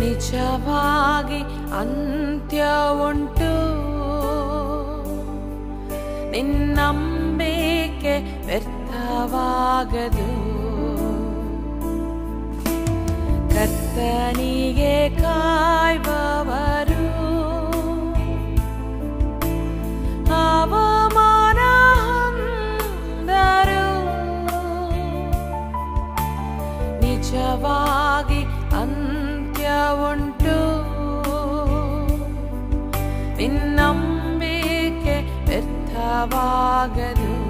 ನಿಜವಾಗಿ ಅಂತ್ಯ ಉಂಟು ನಿನ್ನಂಬಿಕೆ ವ್ಯರ್ಥವಾಗದು ಕರ್ತನಿಗೆ ಕಾಯ್ಬವರು ಅವಮಾನ ಹೊಂದರು ನಿಜವಾಗಿ ಅಂತ್ಯ ಉಂಟು ನಿನ್ನಂಬಿಕೆ ವ್ಯರ್ಥವಾಗದು